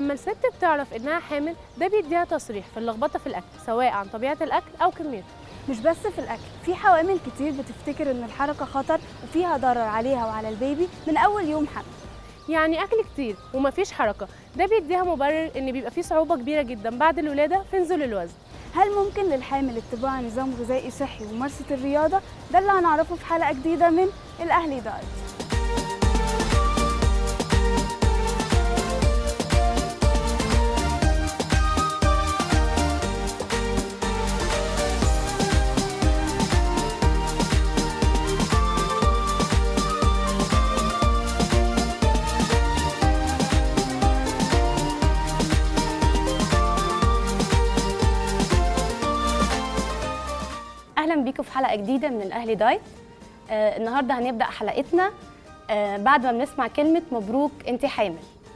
لما الست بتعرف انها حامل ده بيديها تصريح في اللخبطه في الاكل سواء عن طبيعه الاكل او كميته مش بس في الأكل في حوامل كتير بتفتكر إن الحركة خطر وفيها ضرر عليها وعلى البيبي من أول يوم حمل يعني اكل كتير ومفيش حركه ده بيديها مبرر ان بيبقى فيه صعوبه كبيره جدا بعد الولاده في نزول الوزن هل ممكن للحامل اتباع نظام غذائي صحي وممارسة الرياضة؟ ده اللي هنعرفه في حلقة جديدة من الأهلي دايت اهلا بيكم في حلقه جديده من الاهلي دايت آه النهارده هنبدا حلقتنا آه بعد ما بنسمع كلمه مبروك انت حامل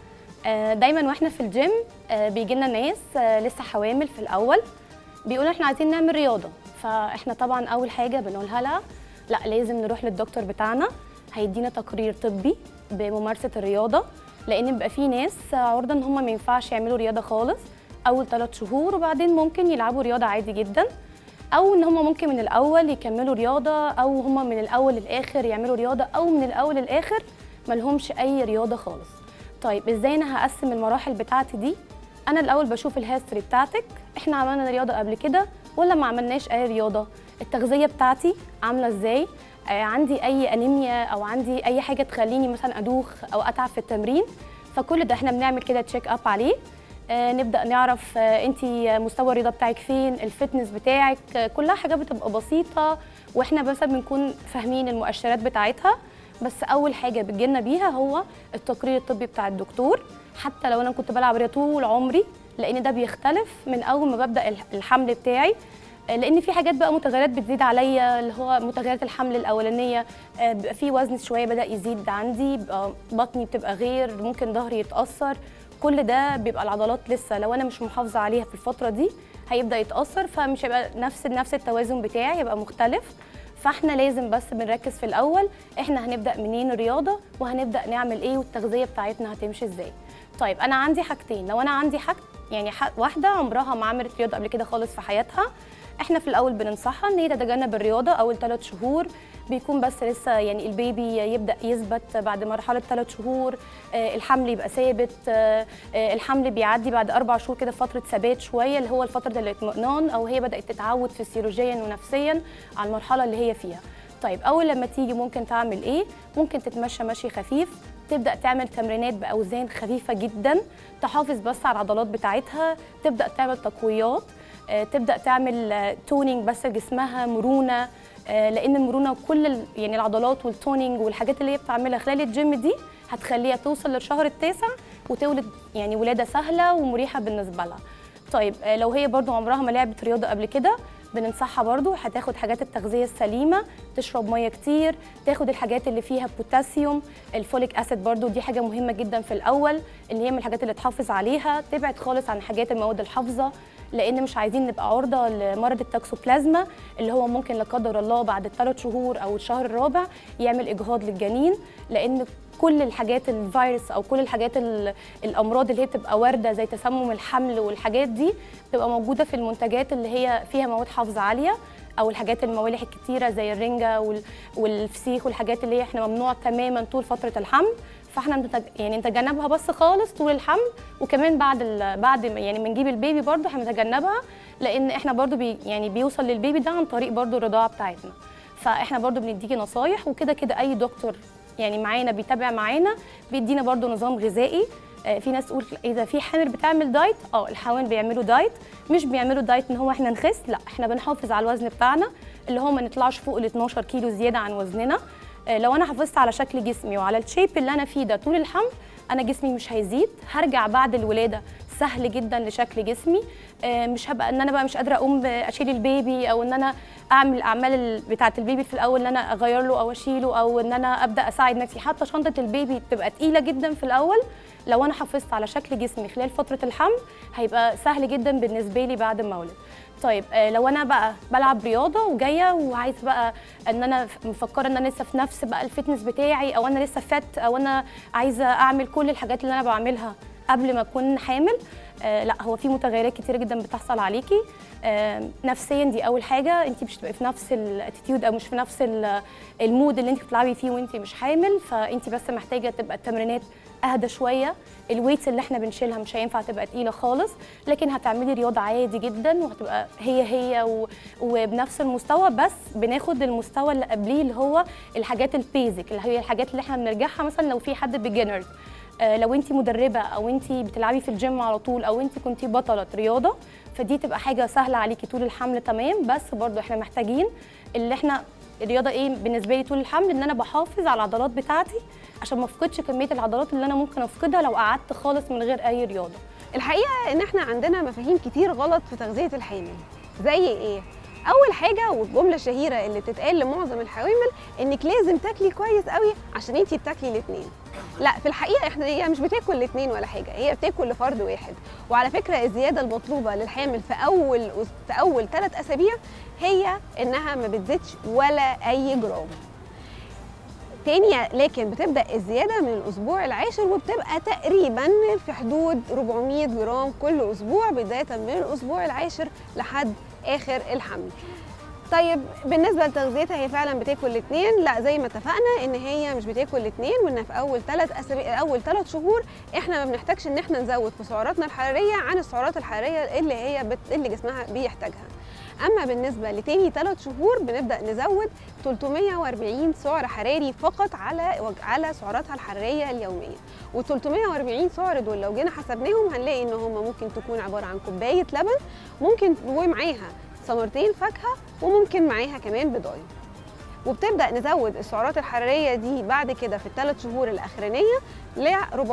آه دايما واحنا في الجيم آه بيجي لنا ناس آه لسه حوامل في الاول بيقولوا احنا عايزين نعمل رياضه فاحنا طبعا اول حاجه بنقولها لها لا لازم نروح للدكتور بتاعنا هيدينا تقرير طبي بممارسه الرياضه لان بيبقى في ناس عرضه ان هم ما ينفعش يعملوا رياضه خالص اول ثلاث شهور وبعدين ممكن يلعبوا رياضه عادي جدا او ان هم ممكن من الاول يكملوا رياضه او هم من الاول للاخر يعملوا رياضه او من الاول للاخر ملهمش اي رياضه خالص طيب ازاي انا هقسم المراحل بتاعتي دي انا الاول بشوف الهيستوري بتاعتك احنا عملنا رياضه قبل كده ولا ما عملناش اي رياضه التغذيه بتاعتي عامله ازاي آه عندي اي انيميا او عندي اي حاجه تخليني مثلا ادوخ او اتعب في التمرين فكل ده احنا بنعمل كده تشيك اب عليه آه نبدا نعرف آه انت مستوى الرياضه بتاعك فين الفتنس بتاعك آه كلها حاجات بتبقى بسيطه واحنا بس بنكون فاهمين المؤشرات بتاعتها بس اول حاجه بتجيلنا بيها هو التقرير الطبي بتاع الدكتور حتى لو انا كنت بلعب رياضه طول عمري لان ده بيختلف من اول ما ببدا الحمل بتاعي لان في حاجات بقى متغيرات بتزيد عليا اللي هو متغيرات الحمل الاولانيه بيبقى في وزن شويه بدا يزيد عندي بيبقى بطني بتبقى غير ممكن ظهري يتاثر كل ده بيبقى العضلات لسه لو انا مش محافظه عليها في الفتره دي هيبدا يتاثر فمش هيبقى نفس نفس التوازن بتاعي يبقى مختلف فاحنا لازم بس بنركز في الاول احنا هنبدا منين الرياضه وهنبدا نعمل ايه والتغذيه بتاعتنا هتمشي ازاي طيب انا عندي حاجتين لو انا عندي حاجه يعني واحده عمرها ما عملت رياضه قبل كده خالص في حياتها احنا في الاول بننصحها ان هي تتجنب الرياضه اول ثلاث شهور بيكون بس لسه يعني البيبي يبدا يثبت بعد مرحله ثلاث شهور آه الحمل يبقى ثابت آه الحمل بيعدي بعد اربع شهور كده فتره ثبات شويه اللي هو فتره الاطمئنان او هي بدات تتعود فسيولوجيا ونفسيا على المرحله اللي هي فيها طيب اول لما تيجي ممكن تعمل ايه ممكن تتمشى مشي خفيف تبدا تعمل تمرينات باوزان خفيفه جدا تحافظ بس على العضلات بتاعتها تبدا تعمل تقويات تبدا تعمل تونينج بس لجسمها مرونه لان المرونه وكل يعني العضلات والتونينج والحاجات اللي هي بتعملها خلال الجيم دي هتخليها توصل للشهر التاسع وتولد يعني ولاده سهله ومريحه بالنسبه لها طيب لو هي برضو عمرها ما لعبت رياضه قبل كده بننصحها برضو هتاخد حاجات التغذيه السليمه تشرب ميه كتير تاخد الحاجات اللي فيها بوتاسيوم الفوليك اسيد برضو دي حاجه مهمه جدا في الاول اللي هي من الحاجات اللي تحافظ عليها تبعد خالص عن حاجات المواد الحافظه لان مش عايزين نبقى عرضه لمرض التاكسوبلازما اللي هو ممكن لا قدر الله بعد الثلاث شهور او الشهر الرابع يعمل اجهاض للجنين لان كل الحاجات الفيروس او كل الحاجات الامراض اللي هي بتبقى وارده زي تسمم الحمل والحاجات دي بتبقى موجوده في المنتجات اللي هي فيها مواد حافظه عاليه او الحاجات الموالح الكتيره زي الرنجه والفسيخ والحاجات اللي هي احنا ممنوع تماما طول فتره الحمل فاحنا نتج... يعني نتجنبها بس خالص طول الحمل وكمان بعد ال... بعد يعني ما نجيب البيبي برضه احنا نتجنبها لان احنا برضه بي... يعني بيوصل للبيبي ده عن طريق برضه الرضاعه بتاعتنا فاحنا برضه بنديكي نصايح وكده كده اي دكتور يعني معانا بيتابع معانا بيدينا برضه نظام غذائي آه في ناس تقول اذا في حامل بتعمل دايت اه الحوامل بيعملوا دايت مش بيعملوا دايت ان هو احنا نخس لا احنا بنحافظ على الوزن بتاعنا اللي هو ما نطلعش فوق ال 12 كيلو زياده عن وزننا لو انا حافظت على شكل جسمي وعلى الشيب اللي انا فيه ده طول الحمل انا جسمي مش هيزيد هرجع بعد الولاده سهل جدا لشكل جسمي مش هبقى ان انا بقى مش قادره اقوم اشيل البيبي او ان انا اعمل الاعمال بتاعه البيبي في الاول ان انا اغير له او اشيله او ان انا ابدا اساعد نفسي حتى شنطه البيبي بتبقى تقيله جدا في الاول لو انا حافظت على شكل جسمي خلال فتره الحمل هيبقى سهل جدا بالنسبه لي بعد ما اولد طيب لو انا بقى بلعب رياضه وجايه وعايزه بقى ان انا مفكره ان انا لسه في نفس بقى الفتنس بتاعي او انا لسه فات او انا عايزه اعمل كل الحاجات اللي انا بعملها قبل ما اكون حامل آه لا هو في متغيرات كتيره جدا بتحصل عليكي آه نفسيا دي اول حاجه انت مش هتبقي في نفس الاتيتيود او مش في نفس ال- المود اللي انت بتلعبي فيه وانت مش حامل فانت بس محتاجه تبقى التمرينات اهدى شويه الويتس اللي احنا بنشيلها مش هينفع تبقى تقيله خالص لكن هتعملي رياضه عادي جدا وهتبقى هي هي و... وبنفس المستوى بس بناخد المستوى اللي قبليه اللي هو الحاجات البيزك اللي هي الحاجات اللي احنا بنرجعها مثلا لو في حد بيجنرز آه، لو انت مدربه او انت بتلعبي في الجيم على طول او انت كنتي بطله رياضه فدي تبقى حاجه سهله عليكي طول الحمل تمام بس برضو احنا محتاجين اللي احنا الرياضه ايه بالنسبه لي طول الحمل ان انا بحافظ على العضلات بتاعتي عشان ما افقدش كميه العضلات اللي انا ممكن افقدها لو قعدت خالص من غير اي رياضه الحقيقه ان احنا عندنا مفاهيم كتير غلط في تغذيه الحامل زي ايه اول حاجه والجمله الشهيره اللي بتتقال لمعظم الحوامل انك لازم تاكلي كويس قوي عشان انتي بتاكلي الاثنين لا في الحقيقه احنا هي مش بتاكل الاثنين ولا حاجه هي بتاكل لفرد واحد وعلى فكره الزياده المطلوبه للحامل في اول في اول ثلاث اسابيع هي انها ما بتزيدش ولا اي جرام تاني لكن بتبدا الزياده من الاسبوع العاشر وبتبقى تقريبا في حدود 400 جرام كل اسبوع بدايه من الاسبوع العاشر لحد اخر الحمل طيب بالنسبه لتغذيتها هي فعلا بتاكل الاثنين لا زي ما اتفقنا ان هي مش بتاكل الاثنين وان في اول ثلاث اسابيع اول ثلاث شهور احنا ما بنحتاجش ان احنا نزود في سعراتنا الحراريه عن السعرات الحراريه اللي هي بت... اللي جسمها بيحتاجها اما بالنسبه لتاني ثلاث شهور بنبدا نزود 340 سعر حراري فقط على على سعراتها الحراريه اليوميه وال 340 سعر دول لو جينا حسبناهم هنلاقي ان هم ممكن تكون عباره عن كوبايه لبن ممكن ومعاها ثمرتين فاكهه وممكن معاها كمان بيضايه وبتبدا نزود السعرات الحراريه دي بعد كده في الثلاث شهور الاخرانيه ل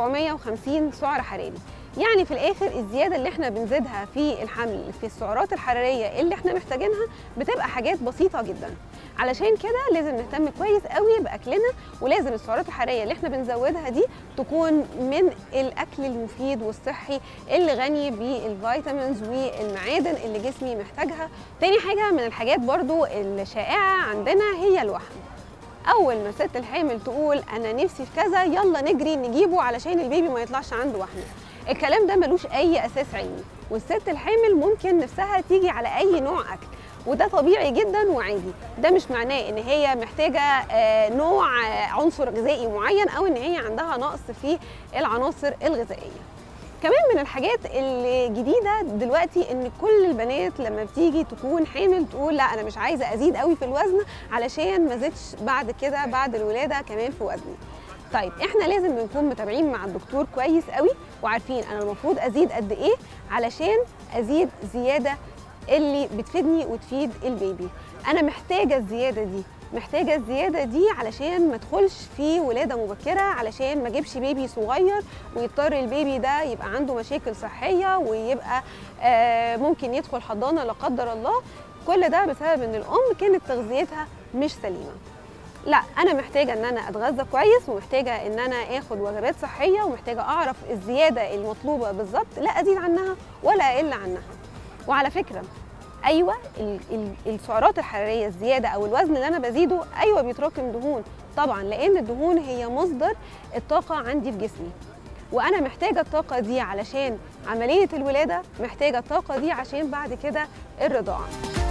450 سعر حراري يعني في الاخر الزياده اللي احنا بنزيدها في الحمل في السعرات الحراريه اللي احنا محتاجينها بتبقى حاجات بسيطه جدا علشان كده لازم نهتم كويس قوي باكلنا ولازم السعرات الحراريه اللي احنا بنزودها دي تكون من الاكل المفيد والصحي اللي غني بالفيتامينز والمعادن اللي جسمي محتاجها تاني حاجه من الحاجات برضو الشائعه عندنا هي الوحم اول ما الست الحامل تقول انا نفسي في كذا يلا نجري نجيبه علشان البيبي ما يطلعش عنده وحم الكلام ده ملوش اي اساس علمي والست الحامل ممكن نفسها تيجي على اي نوع اكل وده طبيعي جدا وعادي ده مش معناه ان هي محتاجه آه، نوع آه، عنصر غذائي معين او ان هي عندها نقص في العناصر الغذائيه كمان من الحاجات الجديده دلوقتي ان كل البنات لما بتيجي تكون حامل تقول لا انا مش عايزه ازيد قوي في الوزن علشان ما زدش بعد كده بعد الولاده كمان في وزني طيب احنا لازم نكون متابعين مع الدكتور كويس قوي وعارفين انا المفروض ازيد قد ايه علشان ازيد زياده اللي بتفيدني وتفيد البيبي انا محتاجه الزياده دي محتاجه الزياده دي علشان ما ادخلش في ولاده مبكره علشان ما اجيبش بيبي صغير ويضطر البيبي ده يبقى عنده مشاكل صحيه ويبقى آه ممكن يدخل حضانه لا قدر الله كل ده بسبب ان الام كانت تغذيتها مش سليمه لا انا محتاجه ان انا اتغذى كويس ومحتاجه ان انا اخد وجبات صحيه ومحتاجه اعرف الزياده المطلوبه بالظبط لا ازيد عنها ولا اقل عنها وعلى فكره ايوه ال- ال- السعرات الحراريه الزياده او الوزن اللي انا بزيده ايوه بيتراكم دهون طبعا لان الدهون هي مصدر الطاقه عندي في جسمي وانا محتاجه الطاقه دي علشان عمليه الولاده محتاجه الطاقه دي عشان بعد كده الرضاعه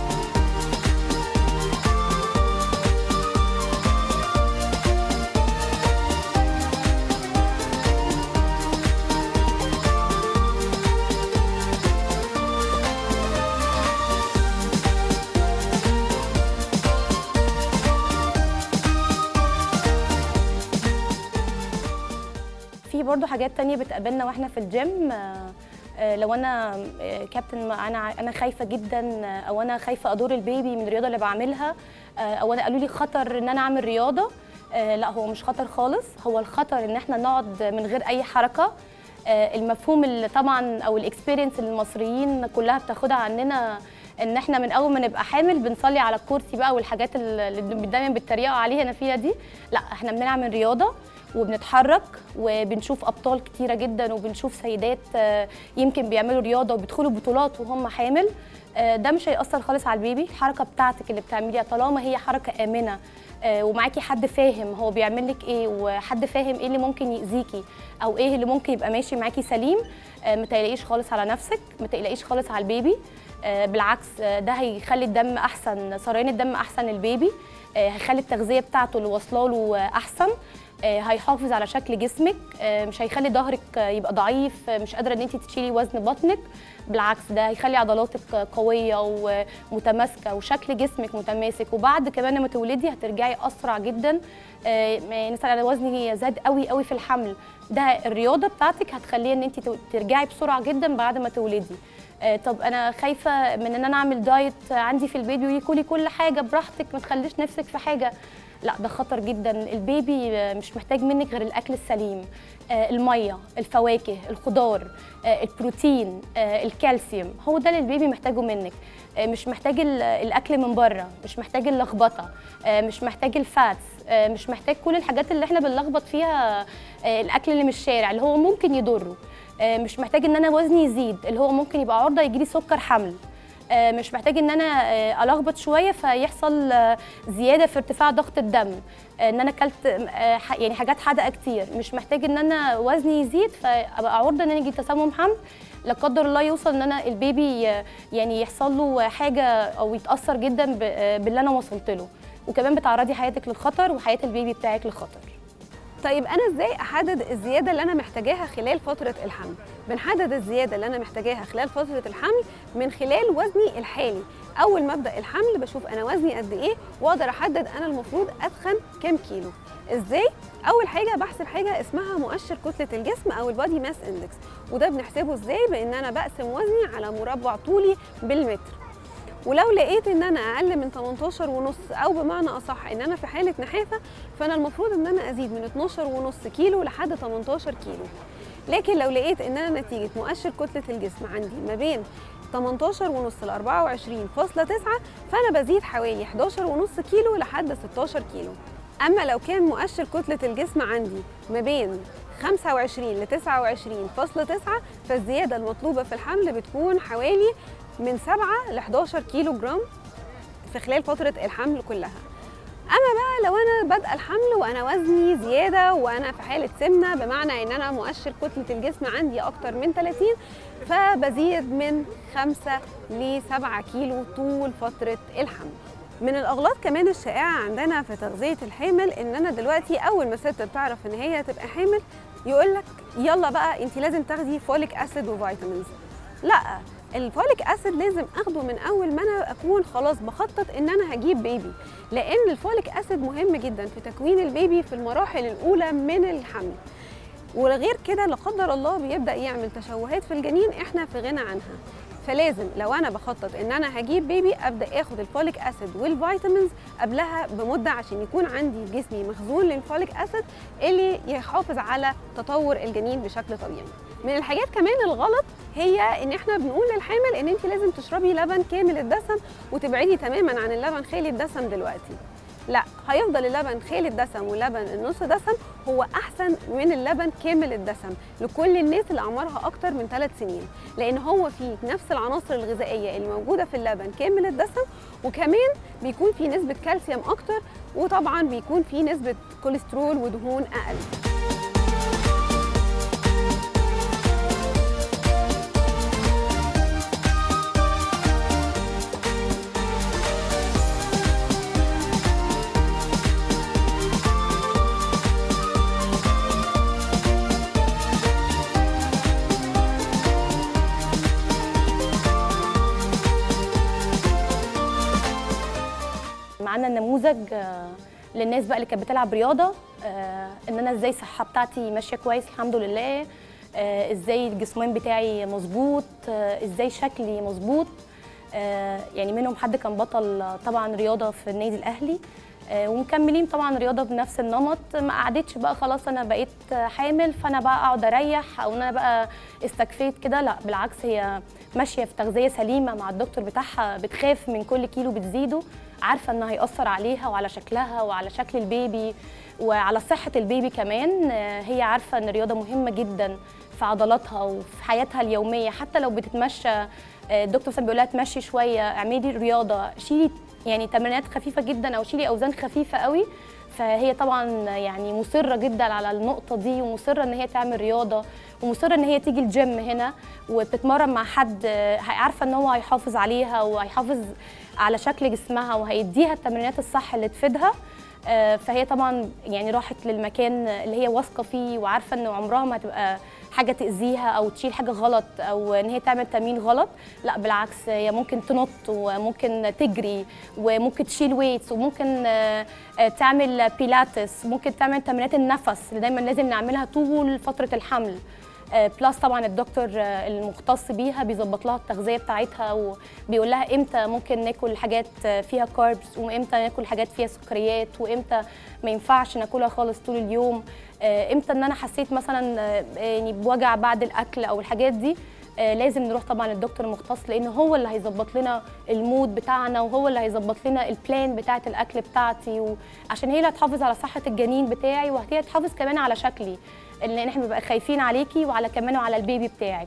في برضو حاجات تانية بتقابلنا واحنا في الجيم آه، آه، لو انا آه، كابتن ما انا ع- انا خايفه جدا آه، او انا خايفه ادور البيبي من الرياضه اللي بعملها آه، او انا قالوا لي خطر ان انا اعمل رياضه آه، لا هو مش خطر خالص هو الخطر ان احنا نقعد من غير اي حركه آه، المفهوم اللي طبعا او الاكسبيرينس اللي المصريين كلها بتاخدها عننا ان احنا من اول ما نبقى حامل بنصلي على الكرسي بقى والحاجات اللي دايما بيتريقوا عليها انا فيها دي لا احنا بنعمل رياضه وبنتحرك وبنشوف ابطال كتيره جدا وبنشوف سيدات آه، يمكن بيعملوا رياضه وبيدخلوا بطولات وهم حامل آه، ده مش هيأثر خالص على البيبي الحركه بتاعتك اللي بتعمليها طالما هي حركه امنه آه، ومعاكي حد فاهم هو بيعمل لك ايه وحد فاهم ايه اللي ممكن يأذيكي او ايه اللي ممكن يبقى ماشي معاكي سليم آه، ما تقلقيش خالص على نفسك ما تقلقيش خالص على البيبي آه، بالعكس آه، ده هيخلي الدم احسن سريان الدم احسن للبيبي آه، هيخلي التغذيه بتاعته اللي واصله له آه، احسن آه، هيحافظ على شكل جسمك آه، مش هيخلي ظهرك آه، يبقى ضعيف آه، مش قادره ان انت تشيلي وزن بطنك بالعكس ده هيخلي عضلاتك آه، قويه ومتماسكه وشكل جسمك متماسك وبعد كمان لما تولدي هترجعي اسرع جدا آه، ما- مثلا انا وزني زاد قوي قوي في الحمل ده الرياضه بتاعتك هتخليه ان انت تو- ترجعي بسرعه جدا بعد ما تولدي آه، طب انا خايفه من ان انا اعمل دايت عندي في البيبي ويكلي كل حاجه براحتك ما تخليش نفسك في حاجه لا ده خطر جدا البيبي آه، مش محتاج منك غير الاكل السليم آه، الميه الفواكه الخضار آه، البروتين آه، الكالسيوم هو ده اللي البيبي محتاجه منك آه، مش محتاج ال- الاكل من بره مش محتاج اللخبطه آه، مش محتاج الفاتس آه، مش محتاج كل الحاجات اللي احنا بنلخبط فيها آه، الاكل اللي من الشارع اللي هو ممكن يضره آه، مش محتاج ان انا وزني يزيد اللي هو ممكن يبقى عرضه يجيلي سكر حمل آه، مش محتاج ان انا آه، الخبط شويه فيحصل آه، زياده في ارتفاع ضغط الدم آه، ان انا اكلت آه، ح- يعني حاجات حادقه كتير مش محتاج ان انا وزني يزيد فابقى عرضه ان انا يجي تسمم حمل لا قدر الله يوصل ان انا البيبي آه، يعني يحصل له حاجه او يتاثر جدا ب- آه، باللي انا وصلت له وكمان بتعرضي حياتك للخطر وحياه البيبي بتاعك للخطر طيب انا ازاي احدد الزياده اللي انا محتاجاها خلال فتره الحمل بنحدد الزياده اللي انا محتاجاها خلال فتره الحمل من خلال وزني الحالي اول ما ابدا الحمل بشوف انا وزني قد ايه واقدر احدد انا المفروض اتخن كام كيلو ازاي اول حاجه بحسب حاجه اسمها مؤشر كتله الجسم او البادي ماس اندكس وده بنحسبه ازاي بان انا بقسم وزني على مربع طولي بالمتر ولو لقيت ان انا اقل من 18 ونص او بمعنى اصح ان انا في حاله نحافه فانا المفروض ان انا ازيد من 12 ونص كيلو لحد 18 كيلو لكن لو لقيت ان انا نتيجه مؤشر كتله الجسم عندي ما بين 18 ونص ل 24.9 فانا بزيد حوالي 11 ونص كيلو لحد 16 كيلو اما لو كان مؤشر كتله الجسم عندي ما بين 25 ل 29.9 فالزياده المطلوبه في الحمل بتكون حوالي من 7 ل 11 كيلو جرام في خلال فتره الحمل كلها اما بقى لو انا بادئه الحمل وانا وزني زياده وانا في حاله سمنه بمعنى ان انا مؤشر كتله الجسم عندي اكتر من 30 فبزيد من 5 ل 7 كيلو طول فتره الحمل من الاغلاط كمان الشائعه عندنا في تغذيه الحامل ان انا دلوقتي اول ما الست بتعرف ان هي تبقى حامل يقول لك يلا بقى انت لازم تاخدي فوليك اسيد وفيتامينز لا الفوليك اسيد لازم اخده من اول ما انا اكون خلاص بخطط ان انا هجيب بيبي لان الفوليك اسيد مهم جدا في تكوين البيبي في المراحل الاولى من الحمل وغير كده لا قدر الله بيبدا يعمل تشوهات في الجنين احنا في غنى عنها فلازم لو انا بخطط ان انا هجيب بيبي ابدا اخد الفوليك اسيد والفيتامينز قبلها بمده عشان يكون عندي في جسمي مخزون للفوليك اسيد اللي يحافظ على تطور الجنين بشكل طبيعي من الحاجات كمان الغلط هي ان احنا بنقول للحامل ان انت لازم تشربي لبن كامل الدسم وتبعدي تماما عن اللبن خالي الدسم دلوقتي لا هيفضل اللبن خالي الدسم واللبن النص دسم هو احسن من اللبن كامل الدسم لكل الناس اللي اعمارها اكتر من 3 سنين لان هو فيه نفس العناصر الغذائيه اللي موجوده في اللبن كامل الدسم وكمان بيكون فيه نسبه كالسيوم اكتر وطبعا بيكون فيه نسبه كوليسترول ودهون اقل معانا نموذج آه، للناس بقى اللي كانت بتلعب رياضه آه، ان انا ازاي الصحه بتاعتي ماشيه كويس الحمد لله آه، ازاي الجسمان بتاعي مظبوط آه، ازاي شكلي مظبوط آه، يعني منهم حد كان بطل آه، طبعا رياضه في النادي الاهلي آه، ومكملين طبعا رياضه بنفس النمط ما قعدتش بقى خلاص انا بقيت آه، حامل فانا بقى اقعد اريح او ان انا بقى استكفيت كده لا بالعكس هي ماشيه في تغذيه سليمه مع الدكتور بتاعها بتخاف من كل كيلو بتزيده عارفه انه هيأثر عليها وعلى شكلها وعلى شكل البيبي وعلى صحه البيبي كمان آه، هي عارفه ان الرياضه مهمه جدا في عضلاتها وفي حياتها اليوميه حتى لو بتتمشى آه، الدكتور مثلا بيقول لها تمشي شويه اعملي رياضه شيلي يعني تمرينات خفيفه جدا او شيلي اوزان خفيفه قوي فهي طبعا يعني مصره جدا على النقطه دي ومصره ان هي تعمل رياضه ومصره ان هي تيجي الجيم هنا وبتتمرن مع حد آه، عارفه ان هو هيحافظ عليها وهيحافظ على شكل جسمها وهيديها التمرينات الصح اللي تفيدها آه، فهي طبعا يعني راحت للمكان اللي هي واثقه فيه وعارفه ان عمرها ما هتبقى حاجه تاذيها او تشيل حاجه غلط او ان هي تعمل تمرين غلط لا بالعكس هي ممكن تنط وممكن تجري وممكن تشيل ويتس وممكن آه، آه، تعمل بيلاتس ممكن تعمل تمرينات النفس اللي دايما لازم نعملها طول فتره الحمل آه، بلس طبعا الدكتور آه، المختص بيها بيظبط لها التغذيه بتاعتها وبيقول لها امتى ممكن ناكل حاجات آه، فيها كاربس وامتى ناكل حاجات فيها سكريات وامتى ما ينفعش ناكلها خالص طول اليوم آه، امتى ان انا حسيت مثلا آه، يعني بوجع بعد الاكل او الحاجات دي آه، لازم نروح طبعا للدكتور المختص لان هو اللي هيظبط لنا المود بتاعنا وهو اللي هيظبط لنا البلان بتاعه الاكل بتاعتي وعشان هي اللي هتحافظ على صحه الجنين بتاعي وهي هتحافظ كمان على شكلي لان احنا بنبقى خايفين عليكي وعلى كمان وعلى البيبي بتاعك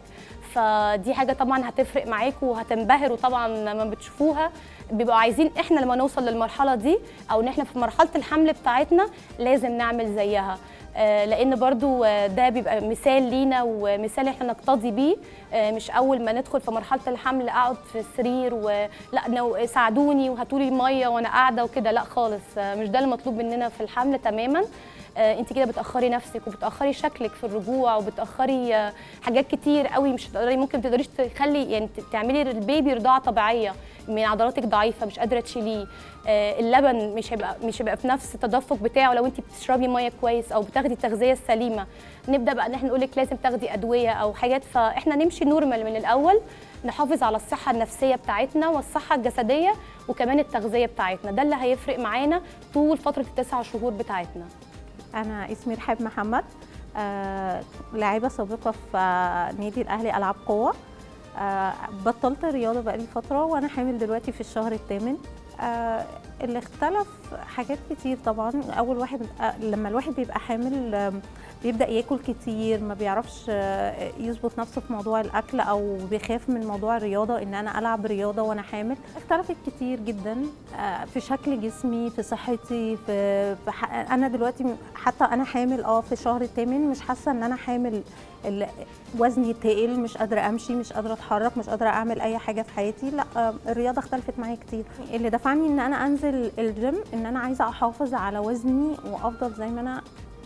فدي حاجه طبعا هتفرق معاكم وهتنبهروا طبعا لما بتشوفوها بيبقوا عايزين احنا لما نوصل للمرحله دي او ان احنا في مرحله الحمل بتاعتنا لازم نعمل زيها آه، لان برضو آه، ده بيبقى مثال لينا ومثال احنا نقتضي بيه آه، مش اول ما ندخل في مرحله الحمل اقعد في السرير ولا نو- ساعدوني وهاتولي ميه وانا قاعده وكده لا خالص آه، مش ده المطلوب مننا في الحمل تماما آه، انت كده بتاخري نفسك وبتاخري شكلك في الرجوع وبتاخري آه، حاجات كتير قوي مش هتقدري ممكن تقدريش تخلي يعني ت- تعملي للبيبي رضاعه طبيعيه من عضلاتك ضعيفه مش قادره تشيليه آه، اللبن مش هيبقى مش هيبقى في نفس التدفق بتاعه لو انت بتشربي ميه كويس او بتاخدي التغذيه السليمه نبدا بقى ان احنا نقول لك لازم تاخدي ادويه او حاجات فاحنا نمشي نورمال من الاول نحافظ على الصحه النفسيه بتاعتنا والصحه الجسديه وكمان التغذيه بتاعتنا ده اللي هيفرق معانا طول فتره التسع شهور بتاعتنا أنا اسمي رحاب محمد آه، لاعبة سابقة في آه، نادي الأهلي ألعاب قوة آه، بطلت الرياضة بقالي فترة وأنا حامل دلوقتي في الشهر الثامن آه، اللي اختلف حاجات كتير طبعا أول واحد آه، لما الواحد بيبقى حامل آم، بيبدأ ياكل كتير ما بيعرفش آه، يظبط نفسه في موضوع الأكل أو بيخاف من موضوع الرياضة إن أنا ألعب رياضة وأنا حامل اختلفت كتير جدا آه، في شكل جسمي في صحتي في, في ح... انا دلوقتي م- حتى انا حامل اه في الشهر الثامن مش حاسه ان انا حامل ال- وزني تقل مش قادره امشي مش قادره اتحرك مش قادره اعمل اي حاجه في حياتي لا آه، الرياضه اختلفت معايا كتير اللي دفعني ان انا انزل الجيم ان انا عايزه احافظ على وزني وافضل زي ما انا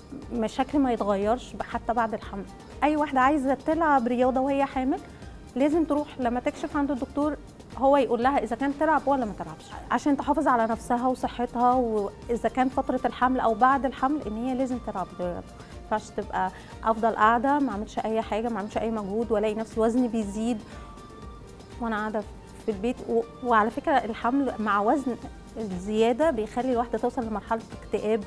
م- شكلي ما يتغيرش ب- حتى بعد الحمل اي واحده عايزه تلعب رياضه وهي حامل لازم تروح لما تكشف عند الدكتور هو يقول لها اذا كانت تلعب ولا ما تلعبش عشان تحافظ على نفسها وصحتها واذا كان فتره الحمل او بعد الحمل ان هي لازم تلعب رياضه ما ينفعش تبقى افضل قاعده ما اعملش اي حاجه ما اعملش اي مجهود والاقي نفسي وزني بيزيد وانا قاعده في البيت و... وعلى فكره الحمل مع وزن الزياده بيخلي الواحده توصل لمرحله اكتئاب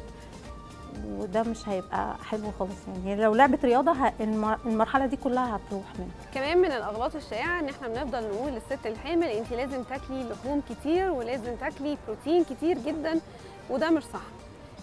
وده مش هيبقى حلو خالص يعني لو لعبت رياضه ه... الم- المرحله دي كلها هتروح منها كمان من الاغلاط الشائعه ان احنا بنفضل نقول للست الحامل انت لازم تاكلي لحوم كتير ولازم تاكلي بروتين كتير جدا وده مش صح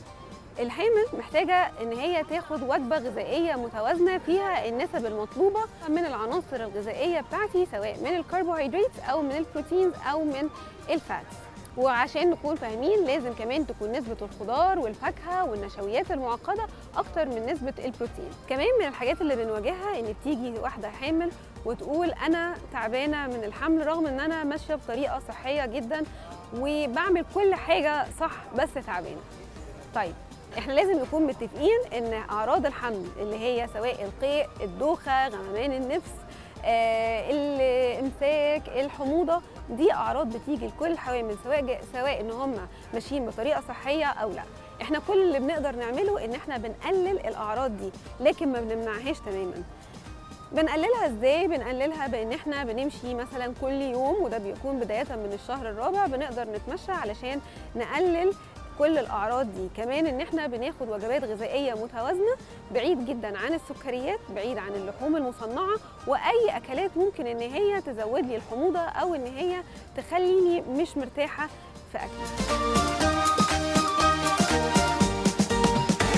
الحامل محتاجة إن هي تاخد وجبة غذائية متوازنة فيها النسب المطلوبة من العناصر الغذائية بتاعتي سواء من الكربوهيدرات أو من البروتينز أو من الفاتس وعشان نكون فاهمين لازم كمان تكون نسبة الخضار والفاكهة والنشويات المعقدة أكتر من نسبة البروتين كمان من الحاجات اللي بنواجهها إن بتيجي واحدة حامل وتقول أنا تعبانة من الحمل رغم إن أنا ماشية بطريقة صحية جدا وبعمل كل حاجة صح بس تعبانة طيب احنا لازم نكون متفقين ان اعراض الحمل اللي هي سواء القيء الدوخه غممان النفس آه، الامساك الحموضه دي اعراض بتيجي لكل الحوامل سواء جا- سواء ان هم ماشيين بطريقه صحيه او لا احنا كل اللي بنقدر نعمله ان احنا بنقلل الاعراض دي لكن ما بنمنعهاش تماما بنقللها ازاي بنقللها بان احنا بنمشي مثلا كل يوم وده بيكون بدايه من الشهر الرابع بنقدر نتمشى علشان نقلل كل الاعراض دي كمان ان احنا بناخد وجبات غذائيه متوازنه بعيد جدا عن السكريات بعيد عن اللحوم المصنعه واي اكلات ممكن ان هي تزود لي الحموضه او ان هي تخليني مش مرتاحه في اكلي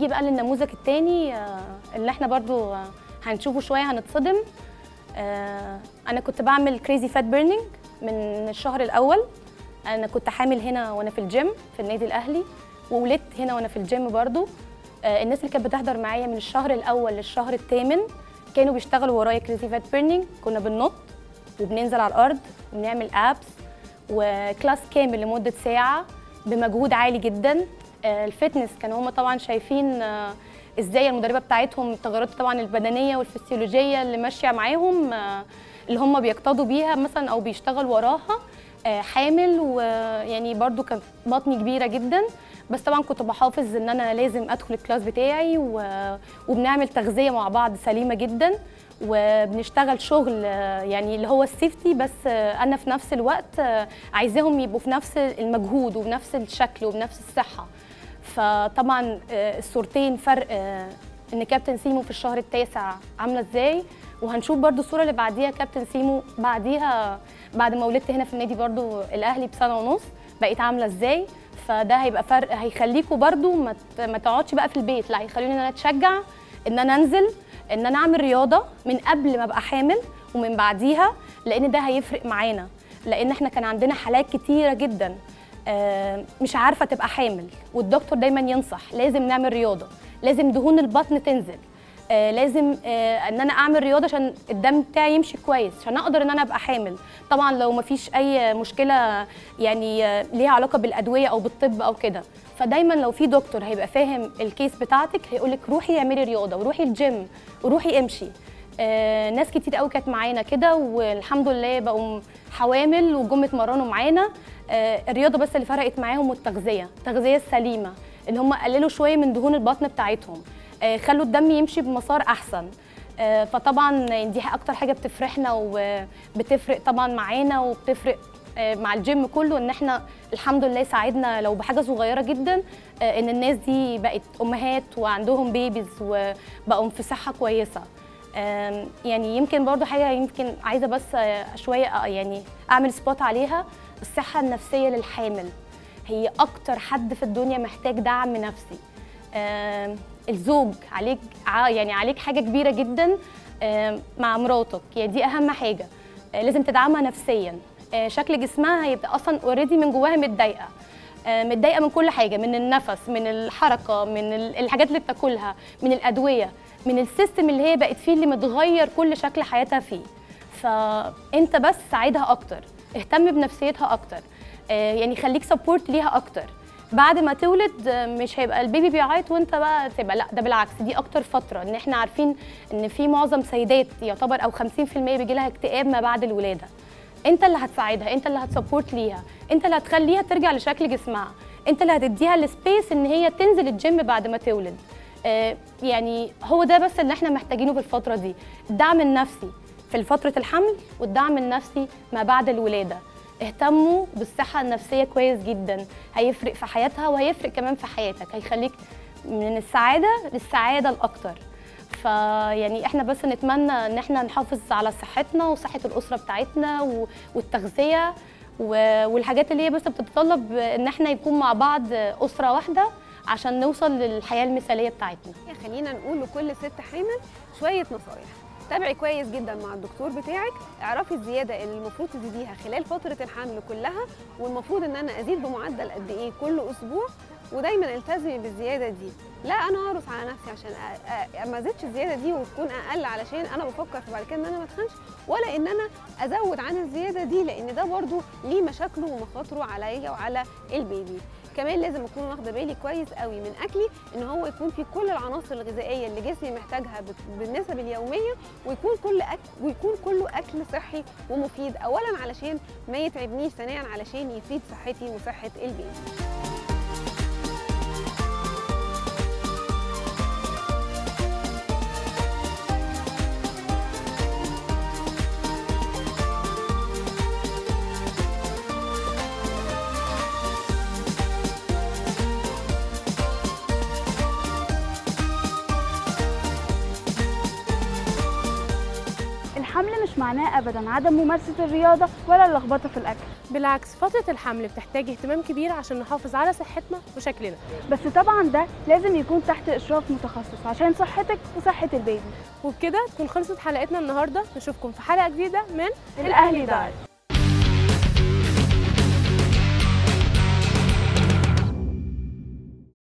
نيجي بقى للنموذج التاني آه، اللي احنا برضو آه، هنشوفه شويه هنتصدم آه، انا كنت بعمل كريزي فات بيرنينج من الشهر الاول انا كنت حامل هنا وانا في الجيم في النادي الاهلي وولدت هنا وانا في الجيم برضو آه، الناس اللي كانت بتحضر معايا من الشهر الاول للشهر الثامن كانوا بيشتغلوا ورايا كريزي فات بيرنينج كنا بننط وبننزل على الارض وبنعمل ابس وكلاس كامل لمده ساعه بمجهود عالي جدا آه، الفتنس كانوا هم طبعا شايفين آه، ازاي المدربه بتاعتهم التغيرات طبعا البدنيه والفسيولوجيه اللي ماشيه معاهم آه، اللي هم بيقتضوا بيها مثلا او بيشتغل وراها آه، حامل ويعني برضو كانت بطني كبيره جدا بس طبعا كنت بحافظ ان انا لازم ادخل الكلاس بتاعي و- وبنعمل تغذيه مع بعض سليمه جدا وبنشتغل شغل آه، يعني اللي هو السيفتي بس آه، انا في نفس الوقت آه، عايزاهم يبقوا في نفس المجهود وبنفس الشكل وبنفس الصحه فطبعا آه، الصورتين فرق آه، ان كابتن سيمو في الشهر التاسع عامله ازاي وهنشوف برضو الصوره اللي بعديها كابتن سيمو بعديها بعد ما ولدت هنا في النادي برضو الاهلي بسنه ونص بقيت عامله ازاي فده هيبقى فرق هيخليكوا برضو ما ت- ما تقعدش بقى في البيت لا هيخلوني ان انا اتشجع ان انا انزل ان انا اعمل رياضه من قبل ما ابقى حامل ومن بعديها لان ده هيفرق معانا لان احنا كان عندنا حالات كتيره جدا آه، مش عارفه تبقى حامل والدكتور دايما ينصح لازم نعمل رياضه لازم دهون البطن تنزل آه، لازم آه، ان انا اعمل رياضه عشان الدم بتاعي يمشي كويس عشان اقدر ان انا ابقى حامل طبعا لو ما فيش اي مشكله يعني آه، ليها علاقه بالادويه او بالطب او كده فدايما لو في دكتور هيبقى فاهم الكيس بتاعتك هيقولك روحي اعملي رياضه وروحي الجيم وروحي امشي آه، ناس كتير قوي كانت معانا كده والحمد لله بقوا حوامل وجم اتمرنوا معانا آه، الرياضه بس اللي فرقت معاهم والتغذيه التغذيه السليمه ان هم قللوا شويه من دهون البطن بتاعتهم آه، خلوا الدم يمشي بمسار احسن آه، فطبعا دي اكتر حاجه بتفرحنا وبتفرق طبعا معانا وبتفرق آه، مع الجيم كله ان احنا الحمد لله ساعدنا لو بحاجه صغيره جدا آه، ان الناس دي بقت امهات وعندهم بيبيز وبقوا في صحه كويسه آم، يعني يمكن برضو حاجه يمكن عايزه بس آه، شويه آه، يعني اعمل سبوت عليها الصحه النفسيه للحامل هي اكتر حد في الدنيا محتاج دعم نفسي آم، الزوج عليك ع- يعني عليك حاجه كبيره جدا آم، مع مراتك يعني دي اهم حاجه آه، لازم تدعمها نفسيا آه، شكل جسمها هيبقى اصلا اوريدي من جواها متضايقه آه، متضايقه من كل حاجه من النفس من الحركه من ال- الحاجات اللي بتاكلها من الادويه من السيستم اللي هي بقت فيه اللي متغير كل شكل حياتها فيه فانت بس ساعدها اكتر اهتم بنفسيتها اكتر آه، يعني خليك سبورت ليها اكتر بعد ما تولد آه، مش هيبقى البيبي بيعيط وانت بقى تبقى لا ده بالعكس دي اكتر فتره ان احنا عارفين ان في معظم سيدات يعتبر او 50% بيجي لها اكتئاب ما بعد الولاده انت اللي هتساعدها انت اللي هتسبورت ليها انت اللي هتخليها ترجع لشكل جسمها انت اللي هتديها السبيس ان هي تنزل الجيم بعد ما تولد آه، يعني هو ده بس اللي احنا محتاجينه في الفتره دي الدعم النفسي في فتره الحمل والدعم النفسي ما بعد الولاده اهتموا بالصحه النفسيه كويس جدا هيفرق في حياتها وهيفرق كمان في حياتك هيخليك من السعاده للسعاده الاكتر فيعني احنا بس نتمنى ان احنا نحافظ على صحتنا وصحه الاسره بتاعتنا و- والتغذيه و- والحاجات اللي هي بس بتتطلب ان احنا يكون مع بعض اسره واحده عشان نوصل للحياه المثاليه بتاعتنا خلينا نقول لكل ست حامل شويه نصايح تابعي كويس جدا مع الدكتور بتاعك اعرفي الزياده اللي المفروض تزيديها خلال فتره الحمل كلها والمفروض ان انا ازيد بمعدل قد ايه كل اسبوع ودايما التزمي بالزياده دي لا انا هرس على نفسي عشان أ- أ- ما ازيدش الزياده دي وتكون اقل علشان انا بفكر في بعد كده ان انا ما اتخنش ولا ان انا ازود عن الزياده دي لان ده برضو ليه مشاكله ومخاطره عليا وعلى البيبي كمان لازم اكون واخده بالي كويس قوي من اكلي ان هو يكون فيه كل العناصر الغذائيه اللي جسمي محتاجها بت- بالنسب اليوميه ويكون كل أكل ويكون كله اكل صحي ومفيد اولا علشان ما يتعبنيش ثانيا علشان يفيد صحتي وصحه البيبي الحمل مش مش معناه ابدا عدم ممارسه الرياضه ولا اللخبطه في الاكل بالعكس فترة الحمل بتحتاج اهتمام كبير عشان نحافظ على صحتنا وشكلنا بس طبعا ده لازم يكون تحت اشراف متخصص عشان صحتك وصحه البيبي وبكده تكون خلصت حلقتنا النهاردة نشوفكم في حلقة جديدة من الاهلي دايت